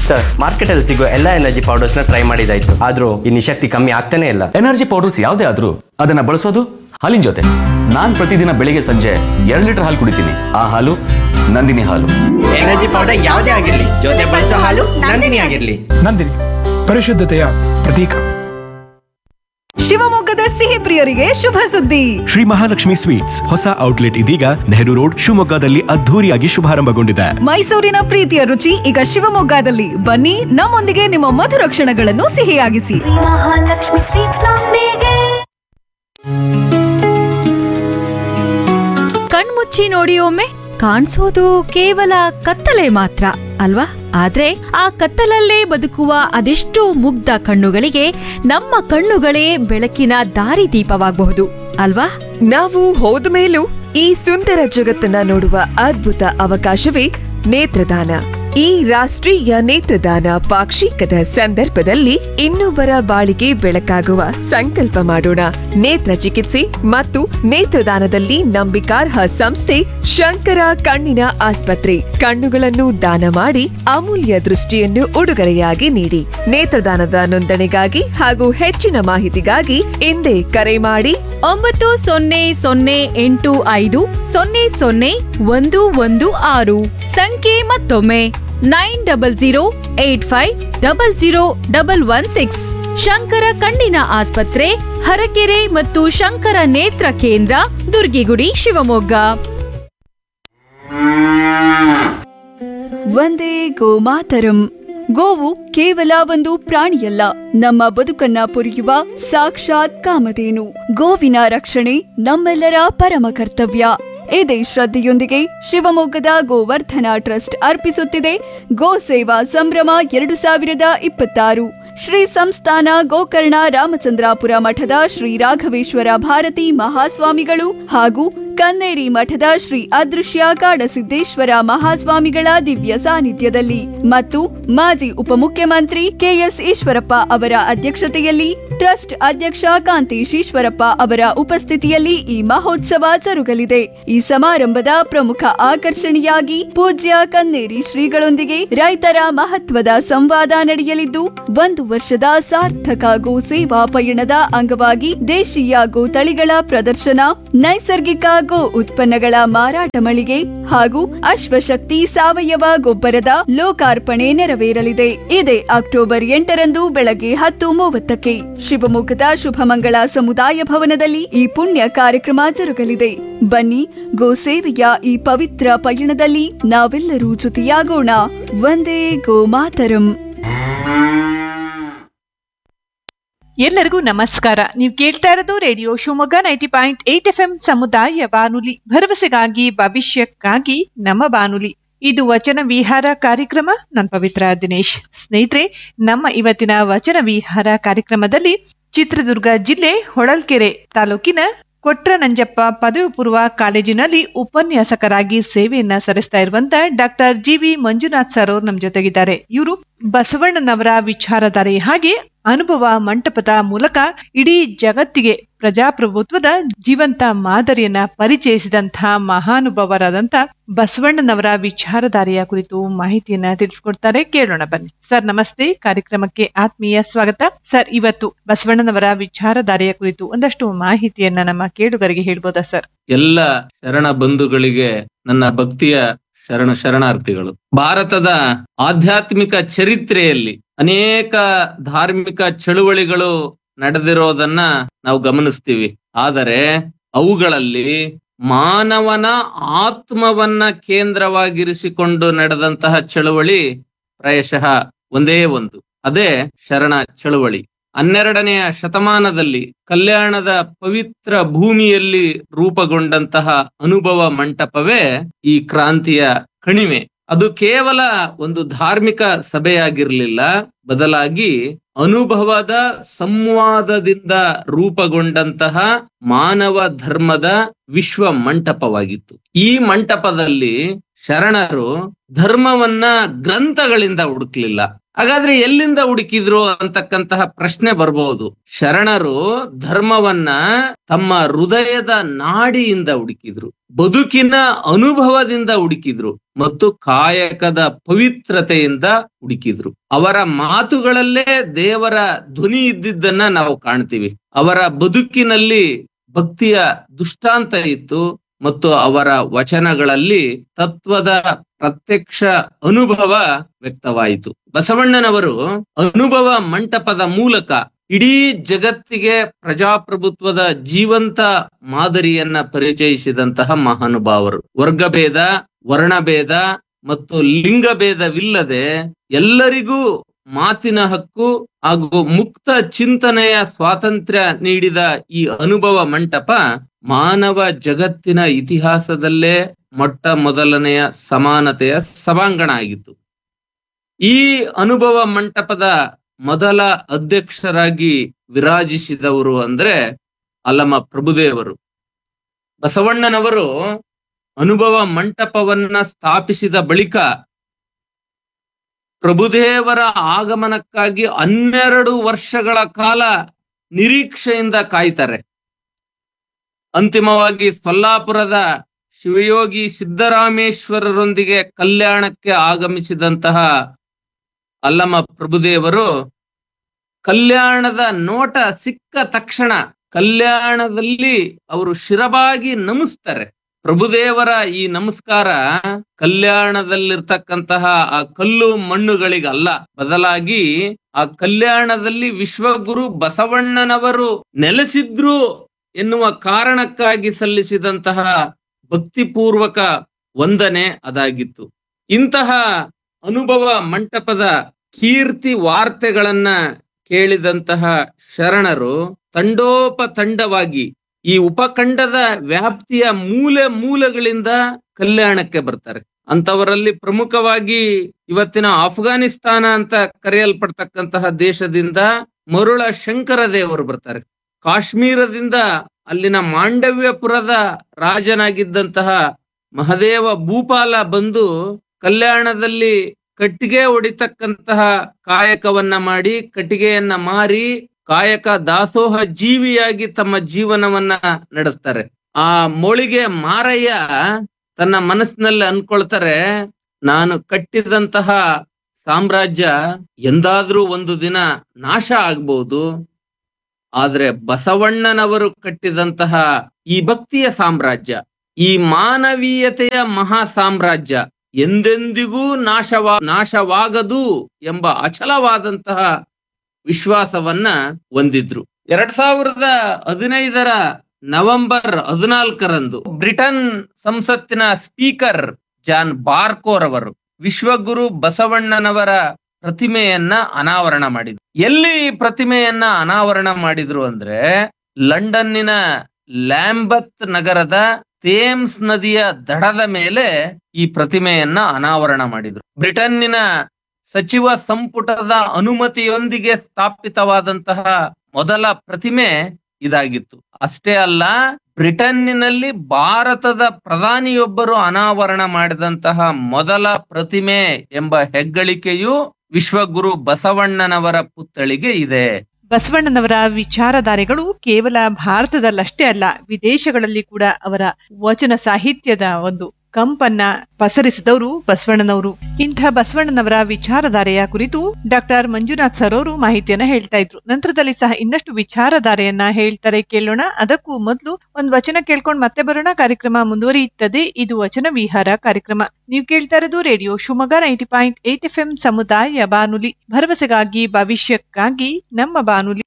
sir market ಅಲ್ಲಿ ಸಿಗೋ ಎಲ್ಲಾ ಎನರ್ಜಿ ಪೌಡರ್ಸ್ ನ ಟ್ರೈ ಮಾಡಿದಾಯ್ತು ಆದ್ರೂ ಈ ನಿಶಕ್ತಿ ಕಮ್ಮಿ ಆಗ್ತಾನೆ ಇಲ್ಲ ಎನರ್ಜಿ ಪೌಡರ್ಸ್ ಯಾವುದೇ ಆದ್ರೂ ಅದನ್ನ ಬಳಸೋದು ಹಾಲಿನ ಜೊತೆ ನಾನ್ ಪ್ರತಿದಿನ ಬೆಳಿಗ್ಗೆ ಸಂಜೆ ಎರಡು ಲೀಟರ್ ಹಾಲು ಕುಡಿತೀನಿ ಆ ಹಾಲು ನಂದಿನಿ ಹಾಲು ಎನರ್ಜಿ ಪೌಡರ್ ಯಾವುದೇ ಆಗಿರ್ಲಿ ಜೊತೆ ಬಳಸೋ ಹಾಲು ನಂದಿನಿ ಆಗಿರ್ಲಿ ನಂದಿನಿ ಪರಿಶುದ್ಧತೆಯ ಪ್ರತೀಕ ಶಿವಮೊಗ್ಗದ ಸಿಹಿ ಪ್ರಿಯರಿಗೆ ಶುಭ ಸುದ್ದಿ ಶ್ರೀ ಮಹಾಲಕ್ಷ್ಮಿ ಸ್ವೀಟ್ಸ್ ಹೊಸ ಔಟ್ಲೆಟ್ ಇದೀಗ ನೆಹರು ರೋಡ್ ಶಿವಮೊಗ್ಗದಲ್ಲಿ ಅದ್ಧೂರಿಯಾಗಿ ಶುಭಾರಂಭಗೊಂಡಿದೆ ಮೈಸೂರಿನ ಪ್ರೀತಿಯ ರುಚಿ ಈಗ ಶಿವಮೊಗ್ಗದಲ್ಲಿ ಬನ್ನಿ ನಮ್ಮೊಂದಿಗೆ ನಿಮ್ಮ ಮಧುರ ಕ್ಷಣಗಳನ್ನು ಸಿಹಿಯಾಗಿಸಿ ಮಹಾಲಕ್ಷ್ಮಿ ಸ್ವೀಟ್ಸ್ ನೊಂದಿಗೆ ಕಣ್ಮುಚ್ಚಿ ನೋಡಿ ಒಮ್ಮೆ ಕಾಣಿಸೋದು ಕೇವಲ ಕತ್ತಲೆ ಮಾತ್ರ ಅಲ್ವಾ ಆದ್ರೆ ಆ ಕತ್ತಲಲ್ಲೇ ಬದುಕುವ ಅದೆಷ್ಟೋ ಮುಗ್ಧ ಕಣ್ಣುಗಳಿಗೆ ನಮ್ಮ ಕಣ್ಣುಗಳೇ ಬೆಳಕಿನ ದಾರಿದೀಪವಾಗಬಹುದು ಅಲ್ವಾ ನಾವು ಹೋದ ಮೇಲೂ ಈ ಸುಂದರ ಜಗತ್ತನ್ನ ನೋಡುವ ಅದ್ಭುತ ಅವಕಾಶವೇ ನೇತ್ರದಾನ ಈ ರಾಷ್ಟ್ರೀಯ ನೇತ್ರದಾನ ಪಾಕ್ಷಿಕದ ಸಂದರ್ಭದಲ್ಲಿ ಇನ್ನೊಬ್ಬರ ಬಾಳಿಗೆ ಬೆಳಕಾಗುವ ಸಂಕಲ್ಪ ಮಾಡೋಣ ನೇತ್ರ ಚಿಕಿತ್ಸೆ ಮತ್ತು ನೇತ್ರದಾನದಲ್ಲಿ ನಂಬಿಕಾರ್ಹ ಸಂಸ್ಥೆ ಶಂಕರ ಕಣ್ಣಿನ ಆಸ್ಪತ್ರೆ ಕಣ್ಣುಗಳನ್ನು ದಾನ ಮಾಡಿ ಅಮೂಲ್ಯ ದೃಷ್ಟಿಯನ್ನು ಉಡುಗೊರೆಯಾಗಿ ನೀಡಿ ನೇತ್ರದಾನದ ನೋಂದಣಿಗಾಗಿ ಹಾಗೂ ಹೆಚ್ಚಿನ ಮಾಹಿತಿಗಾಗಿ ಹಿಂದೆ ಕರೆ ಮಾಡಿ ಒಂಬತ್ತು ಸೊನ್ನೆ ಸೊನ್ನೆ ಎಂಟು ಐದು ಸೊನ್ನೆ ಸೊನ್ನೆ ಒಂದು ಒಂದು ಆರು ಸಂಖ್ಯೆ ಮತ್ತೊಮ್ಮೆ nine double zero eight five double zero double one six Shankara ಕಣ್ಣಿನ ಆಸ್ಪತ್ರೆ ಹರಕೆರೆ ಮತ್ತು ಶಂಕರ ನೇತ್ರ ಕೇಂದ್ರ ದುರ್ಗಿಗುಡಿ ಶಿವಮೊಗ್ಗ ಒಂದೇ ಗೋಮಾತರಂ ಗೋವು ಕೇವಲ ಒಂದು ಪ್ರಾಣಿಯಲ್ಲ ನಮ್ಮ ಬದುಕನ್ನ ಪೊರೆಯುವ ಸಾಕ್ಷಾತ್ ಕಾಮಧೇನು ಗೋವಿನ ರಕ್ಷಣೆ ನಮ್ಮೆಲ್ಲರ ಪರಮ ಕರ್ತವ್ಯ ಇದೇ ಶ್ರದ್ಧೆಯೊಂದಿಗೆ ಶಿವಮೊಗ್ಗದ ಗೋವರ್ಧನ ಟ್ರಸ್ಟ್ ಅರ್ಪಿಸುತ್ತಿದೆ ಗೋ ಸೇವಾ ಸಂಭ್ರಮ ಎರಡು ಸಾವಿರದ ಇಪ್ಪತ್ತಾರು ಶ್ರೀ ಸಂಸ್ಥಾನ ಗೋಕರ್ಣ ರಾಮಚಂದ್ರಾಪುರ ಮಠದ ಶ್ರೀ ರಾಘವೇಶ್ವರ ಭಾರತಿ ಮಹಾಸ್ವಾಮಿಗಳು ಹಾಗೂ ಕನ್ನೇರಿ ಮಠದ ಶ್ರೀ ಅದೃಶ್ಯ ಕಾಡಸಿದ್ದೇಶ್ವರ ಮಹಾಸ್ವಾಮಿಗಳ ದಿವ್ಯ ಸಾನ್ನಿಧ್ಯದಲ್ಲಿ ಮತ್ತು ಮಾಜಿ ಉಪಮುಖ್ಯಮಂತ್ರಿ ಕೆಎಸ್ ಈಶ್ವರಪ್ಪ ಅವರ ಅಧ್ಯಕ್ಷತೆಯಲ್ಲಿ ಟ್ರಸ್ಟ್ ಅಧ್ಯಕ್ಷ ಕಾಂತೇಶ್ ಈಶ್ವರಪ್ಪ ಅವರ ಉಪಸ್ಥಿತಿಯಲ್ಲಿ ಈ ಮಹೋತ್ಸವ ಜರುಗಲಿದೆ ಈ ಸಮಾರಂಭದ ಪ್ರಮುಖ ಆಕರ್ಷಣೆಯಾಗಿ ಪೂಜ್ಯ ಕನ್ನೇರಿ ಶ್ರೀಗಳೊಂದಿಗೆ ರೈತರ ಮಹತ್ವದ ಸಂವಾದ ನಡೆಯಲಿದ್ದು ಒಂದು ವರ್ಷದ ಸಾರ್ಥಕ ಗೋ ಸೇವಾ ಪಯಣದ ಅಂಗವಾಗಿ ದೇಶೀಯ ಗೋ ತಳಿಗಳ ಪ್ರದರ್ಶನ ನೈಸರ್ಗಿಕ ಗೋ ಉತ್ಪನ್ನಗಳ ಮಾರಾಟ ಮಳಿಗೆ ಹಾಗೂ ಅಶ್ವಶಕ್ತಿ ಸಾವಯವ ಗೊಬ್ಬರದ ಲೋಕಾರ್ಪಣೆ ನೆರವೇರಲಿದೆ ಇದೇ ಅಕ್ಟೋಬರ್ ಎಂಟರಂದು ಬೆಳಗ್ಗೆ ಹತ್ತು ಮೂವತ್ತಕ್ಕೆ ಶಿವಮೊಗ್ಗದ ಶುಭಮಂಗಳ ಸಮುದಾಯ ಭವನದಲ್ಲಿ ಈ ಪುಣ್ಯ ಕಾರ್ಯಕ್ರಮ ಜರುಗಲಿದೆ ಬನ್ನಿ ಗೋ ಸೇವೆಯ ಈ ಪವಿತ್ರ ಪಯಣದಲ್ಲಿ ನಾವೆಲ್ಲರೂ ಜೊತೆಯಾಗೋಣ ಒಂದೇ ಗೋಮಾತರಂ ಎಲ್ಲರಿಗೂ ನಮಸ್ಕಾರ ನೀವು ಕೇಳ್ತಾ ಇರೋದು radio Shivamogga ninety point eight F M ಸಮುದಾಯ ಬಾನುಲಿ ಭರವಸೆಗಾಗಿ ಭವಿಷ್ಯಕ್ಕಾಗಿ ನಮ್ಮ ಬಾನುಲಿ ಇದು ವಚನ ವಿಹಾರ ಕಾರ್ಯಕ್ರಮ ನಾನು ಪವಿತ್ರ ದಿನೇಶ್ ಸ್ನೇಹಿತರೆ ನಮ್ಮ ಇವತ್ತಿನ ವಚನ ವಿಹಾರ ಕಾರ್ಯಕ್ರಮದಲ್ಲಿ ಚಿತ್ರದುರ್ಗ ಜಿಲ್ಲೆ ಹೊಳಲ್ಕೆರೆ ತಾಲೂಕಿನ ಕೊಟ್ರ ನಂಜಪ್ಪ ಪದವಿ ಪೂರ್ವ ಕಾಲೇಜಿನಲ್ಲಿ ಉಪನ್ಯಾಸಕರಾಗಿ ಸೇವೆಯನ್ನ ಸಲ್ಲಿಸ್ತಾ ಇರುವಂತ doctor G V Manjunath sir ಅವರು ನಮ್ಮ ಜೊತೆಗಿದ್ದಾರೆ ಇವರು ಬಸವಣ್ಣನವರ ವಿಚಾರಧಾರೆ ಹಾಗೆ ಅನುಭವ ಮಂಟಪದ ಮೂಲಕ ಇಡೀ ಜಗತ್ತಿಗೆ ಪ್ರಜಾಪ್ರಭುತ್ವದ ಜೀವಂತ ಮಾದರಿಯನ್ನ ಪರಿಚಯಿಸಿದಂತಹ ಮಹಾನುಭವರಾದಂತ ಬಸವಣ್ಣನವರ ವಿಚಾರಧಾರೆಯ ಕುರಿತು ಮಾಹಿತಿಯನ್ನ ತಿಳಿಸ್ಕೊಡ್ತಾರೆ ಕೇಳೋಣ ಬನ್ನಿ ಸರ್ ನಮಸ್ತೆ ಕಾರ್ಯಕ್ರಮಕ್ಕೆ ಆತ್ಮೀಯ ಸ್ವಾಗತ ಸರ್ ಇವತ್ತು ಬಸವಣ್ಣನವರ ವಿಚಾರಧಾರೆಯ ಕುರಿತು ಒಂದಷ್ಟು ಮಾಹಿತಿಯನ್ನ ನಮ್ಮ ಕೇಳುಗರಿಗೆ ಹೇಳ್ಬೋದಾ ಸರ್ ಎಲ್ಲ ಶರಣ ಬಂಧುಗಳಿಗೆ ನನ್ನ ಭಕ್ತಿಯ ಶರಣ ಶರಣಾರ್ಥಿಗಳು ಭಾರತದ ಆಧ್ಯಾತ್ಮಿಕ ಚರಿತ್ರೆಯಲ್ಲಿ ಅನೇಕ ಧಾರ್ಮಿಕ ಚಳುವಳಿಗಳು ನಡೆದಿರೋದನ್ನ ನಾವು ಗಮನಿಸ್ತೀವಿ ಆದರೆ ಅವುಗಳಲ್ಲಿ ಮಾನವನ ಆತ್ಮವನ್ನ ಕೇಂದ್ರವಾಗಿರಿಸಿಕೊಂಡು ನಡೆದಂತಹ ಚಳುವಳಿ ಪ್ರಾಯಶಃ ಒಂದೇ ಒಂದು ಅದೇ ಶರಣ ಚಳುವಳಿ ಹನ್ನೆರಡನೆಯ ಶತಮಾನದಲ್ಲಿ ಕಲ್ಯಾಣದ ಪವಿತ್ರ ಭೂಮಿಯಲ್ಲಿ ರೂಪುಗೊಂಡಂತಹ ಅನುಭವ ಮಂಟಪವೇ ಈ ಕ್ರಾಂತಿಯ ಕಣಿವೆ ಅದು ಕೇವಲ ಒಂದು ಧಾರ್ಮಿಕ ಸಭೆಯಾಗಿರ್ಲಿಲ್ಲ ಬದಲಾಗಿ ಅನುಭವದ ಸಂವಾದದಿಂದ ರೂಪುಗೊಂಡಂತಹ ಮಾನವ ಧರ್ಮದ ವಿಶ್ವ ಮಂಟಪವಾಗಿತ್ತು ಈ ಮಂಟಪದಲ್ಲಿ ಶರಣರು ಧರ್ಮವನ್ನ ಗ್ರಂಥಗಳಿಂದ ಹುಡುಕ್ಲಿಲ್ಲ ಹಾಗಾದ್ರೆ ಎಲ್ಲಿಂದ ಹುಡುಕಿದ್ರು ಅಂತಕ್ಕಂತಹ ಪ್ರಶ್ನೆ ಬರ್ಬಹುದು ಶರಣರು ಧರ್ಮವನ್ನ ತಮ್ಮ ಹೃದಯದ ನಾಡಿಯಿಂದ ಹುಡುಕಿದ್ರು ಬದುಕಿನ ಅನುಭವದಿಂದ ಹುಡುಕಿದ್ರು ಮತ್ತು ಕಾಯಕದ ಪವಿತ್ರತೆಯಿಂದ ಹುಡುಕಿದ್ರು ಅವರ ಮಾತುಗಳಲ್ಲೇ ದೇವರ ಧ್ವನಿ ಇದ್ದಿದ್ದನ್ನ ನಾವು ಕಾಣ್ತೀವಿ ಅವರ ಬದುಕಿನಲ್ಲಿ ಭಕ್ತಿಯ ದುಷ್ಟಾಂತ ಇತ್ತು ಮತ್ತು ಅವರ ವಚನಗಳಲ್ಲಿ ತತ್ವದ ಪ್ರತ್ಯಕ್ಷ ಅನುಭವ ವ್ಯಕ್ತವಾಯಿತು ಬಸವಣ್ಣನವರು ಅನುಭವ ಮಂಟಪದ ಮೂಲಕ ಇಡೀ ಜಗತ್ತಿಗೆ ಪ್ರಜಾಪ್ರಭುತ್ವದ ಜೀವಂತ ಮಾದರಿಯನ್ನ ಪರಿಚಯಿಸಿದಂತಹ ಮಹಾನುಭಾವರು ವರ್ಗಭೇದ ವರ್ಣಭೇದ ಮತ್ತು ಲಿಂಗಭೇದವಿಲ್ಲದೆ ಎಲ್ಲರಿಗೂ ಮಾತಿನ ಹಕ್ಕು ಹಾಗೂ ಮುಕ್ತ ಚಿಂತನೆಯ ಸ್ವಾತಂತ್ರ್ಯ ನೀಡಿದ ಈ ಅನುಭವ ಮಂಟಪ ಮಾನವ ಜಗತ್ತಿನ ಇತಿಹಾಸದಲ್ಲೇ ಮೊಟ್ಟ ಮೊದಲನೆಯ ಸಮಾನತೆಯ ಸಭಾಂಗಣ ಆಗಿತ್ತು ಈ ಅನುಭವ ಮಂಟಪದ ಮೊದಲ ಅಧ್ಯಕ್ಷರಾಗಿ ವಿರಾಜಿಸಿದವರು ಅಂದ್ರೆ ಅಲ್ಲಮ ಪ್ರಭುದೇವರು ಬಸವಣ್ಣನವರು ಅನುಭವ ಮಂಟಪವನ್ನ ಸ್ಥಾಪಿಸಿದ ಬಳಿಕ ಪ್ರಭುದೇವರ ಆಗಮನಕ್ಕಾಗಿ ಹನ್ನೆರಡು ವರ್ಷಗಳ ಕಾಲ ನಿರೀಕ್ಷೆಯಿಂದ ಕಾಯ್ತಾರೆ ಅಂತಿಮವಾಗಿ ಸೊಲ್ಲಾಪುರದ ಶಿವಯೋಗಿ ಸಿದ್ದರಾಮೇಶ್ವರರೊಂದಿಗೆ ಕಲ್ಯಾಣಕ್ಕೆ ಆಗಮಿಸಿದಂತಹ ಅಲ್ಲಮ ಪ್ರಭುದೇವರು ಕಲ್ಯಾಣದ ನೋಟ ಸಿಕ್ಕ ತಕ್ಷಣ ಕಲ್ಯಾಣದಲ್ಲಿ ಅವರು ಶಿರಬಾಗಿ ನಮಿಸ್ತಾರೆ ಪ್ರಭುದೇವರ ಈ ನಮಸ್ಕಾರ ಕಲ್ಯಾಣದಲ್ಲಿರ್ತಕ್ಕಂತಹ ಆ ಕಲ್ಲು ಮಣ್ಣುಗಳಿಗಲ್ಲ ಬದಲಾಗಿ ಆ ಕಲ್ಯಾಣದಲ್ಲಿ ವಿಶ್ವಗುರು ಬಸವಣ್ಣನವರು ನೆಲೆಸಿದ್ರು ಎನ್ನುವ ಕಾರಣಕ್ಕಾಗಿ ಸಲ್ಲಿಸಿದಂತಹ ಭಕ್ತಿಪೂರ್ವಕ ವಂದನೆ ಅದಾಗಿತ್ತು ಇಂತಹ ಅನುಭವ ಮಂಟಪದ ಕೀರ್ತಿ ವಾರ್ತೆಗಳನ್ನ ಕೇಳಿದಂತಹ ಶರಣರು ತಂಡೋಪತಂಡವಾಗಿ ಈ ಉಪಖಂಡದ ವ್ಯಾಪ್ತಿಯ ಮೂಲೆ ಮೂಲೆಗಳಿಂದ ಕಲ್ಯಾಣಕ್ಕೆ ಬರ್ತಾರೆ ಅಂತವರಲ್ಲಿ ಪ್ರಮುಖವಾಗಿ ಇವತ್ತಿನ ಅಫ್ಘಾನಿಸ್ತಾನ ಅಂತ ಕರೆಯಲ್ಪಡ್ತಕ್ಕಂತಹ ದೇಶದಿಂದ ಮರುಳ ಶಂಕರ ದೇವರು ಬರ್ತಾರೆ ಕಾಶ್ಮೀರದಿಂದ ಅಲ್ಲಿನ ಮಾಂಡವ್ಯಪುರದ ರಾಜನಾಗಿದ್ದಂತಹ ಮಹದೇವ ಭೂಪಾಲ ಬಂದು ಕಲ್ಯಾಣದಲ್ಲಿ ಕಟ್ಟಿಗೆ ಹೊಡಿತಕ್ಕಂತಹ ಕಾಯಕವನ್ನ ಮಾಡಿ ಕಟ್ಟಿಗೆಯನ್ನ ಮಾರಿ ಕಾಯಕ ದಾಸೋಹ ಜೀವಿಯಾಗಿ ತಮ್ಮ ಜೀವನವನ್ನ ನಡೆಸ್ತಾರೆ ಆ ಮೊಳಿಗೆ ಮಾರಯ್ಯ ತನ್ನ ಮನಸ್ಸಿನಲ್ಲಿ ಅನ್ಕೊಳ್ತಾರೆ ನಾನು ಕಟ್ಟಿದಂತಹ ಸಾಮ್ರಾಜ್ಯ ಎಂದಾದ್ರೂ ಒಂದು ದಿನ ನಾಶ ಆಗ್ಬಹುದು ಆದ್ರೆ ಬಸವಣ್ಣನವರು ಕಟ್ಟಿದಂತಹ ಈ ಭಕ್ತಿಯ ಸಾಮ್ರಾಜ್ಯ ಈ ಮಾನವೀಯತೆಯ ಮಹಾ ಸಾಮ್ರಾಜ್ಯ ಎಂದೆಂದಿಗೂ ನಾಶವಾ ನಾಶವಾಗದು ಎಂಬ ಅಚಲವಾದಂತಹ ವಿಶ್ವಾಸವನ್ನ ಹೊಂದಿದ್ರು ಎರಡ್ ಸಾವಿರದ ಹದಿನೈದರ ನವೆಂಬರ್ ಹದಿನಾಲ್ಕರಂದು ಬ್ರಿಟನ್ ಸಂಸತ್ತಿನ ಸ್ಪೀಕರ್ ಜಾನ್ ಬಾರ್ಕೋರ್ ಅವರು ವಿಶ್ವಗುರು ಬಸವಣ್ಣನವರ ಪ್ರತಿಮೆಯನ್ನ ಅನಾವರಣ ಮಾಡಿದ್ರು ಎಲ್ಲಿ ಈ ಪ್ರತಿಮೆಯನ್ನ ಅನಾವರಣ ಮಾಡಿದ್ರು ಅಂದ್ರೆ ಲಂಡನ್ನಿನ ಲ್ಯಾಂಬತ್ ನಗರದ ಥೇಮ್ಸ್ ನದಿಯ ದಡದ ಮೇಲೆ ಈ ಪ್ರತಿಮೆಯನ್ನ ಅನಾವರಣ ಮಾಡಿದ್ರು ಬ್ರಿಟನ್ನಿನ ಸಚಿವ ಸಂಪುಟದ ಅನುಮತಿಯೊಂದಿಗೆ ಸ್ಥಾಪಿತವಾದಂತಹ ಮೊದಲ ಪ್ರತಿಮೆ ಇದಾಗಿತ್ತು ಅಷ್ಟೇ ಅಲ್ಲ ಬ್ರಿಟನ್ನಿನಲ್ಲಿ ಭಾರತದ ಪ್ರಧಾನಿಯೊಬ್ಬರು ಅನಾವರಣ ಮಾಡಿದಂತಹ ಮೊದಲ ಪ್ರತಿಮೆ ಎಂಬ ಹೆಗ್ಗಳಿಕೆಯು ವಿಶ್ವಗುರು ಬಸವಣ್ಣನವರ ಪುತ್ಥಳಿಗೆ ಇದೆ ಬಸವಣ್ಣನವರ ವಿಚಾರಧಾರೆಗಳು ಕೇವಲ ಭಾರತದಲ್ಲಷ್ಟೇ ಅಲ್ಲ ವಿದೇಶಗಳಲ್ಲಿ ಕೂಡ ಅವರ ವಚನ ಸಾಹಿತ್ಯದ ಒಂದು ಕಂಪನ್ನ ಪಸರಿಸಿದವರು ಬಸವಣ್ಣನವರು ಇಂಥ ಬಸವಣ್ಣನವರ ವಿಚಾರಧಾರೆಯ ಕುರಿತು ಡಾಕ್ಟರ್ ಮಂಜುನಾಥ್ ಸರ್ ಅವರು ಮಾಹಿತಿಯನ್ನ ಹೇಳ್ತಾ ಇದ್ರು ನಂತರದಲ್ಲಿ ಸಹ ಇನ್ನಷ್ಟು ವಿಚಾರಧಾರೆಯನ್ನ ಹೇಳ್ತಾರೆ ಕೇಳೋಣ ಅದಕ್ಕೂ ಮೊದಲು ಒಂದು ವಚನ ಕೇಳ್ಕೊಂಡು ಮತ್ತೆ ಬರೋಣ ಕಾರ್ಯಕ್ರಮ ಮುಂದುವರಿಯುತ್ತದೆ ಇದು ವಚನ ವಿಹಾರ ಕಾರ್ಯಕ್ರಮ ನೀವು ಕೇಳ್ತಾ ಇರೋದು radio Shivamogga ninety point eight F M ಸಮುದಾಯ ಬಾನುಲಿ ಭರವಸೆಗಾಗಿ ಭವಿಷ್ಯಕ್ಕಾಗಿ ನಮ್ಮ ಬಾನುಲಿ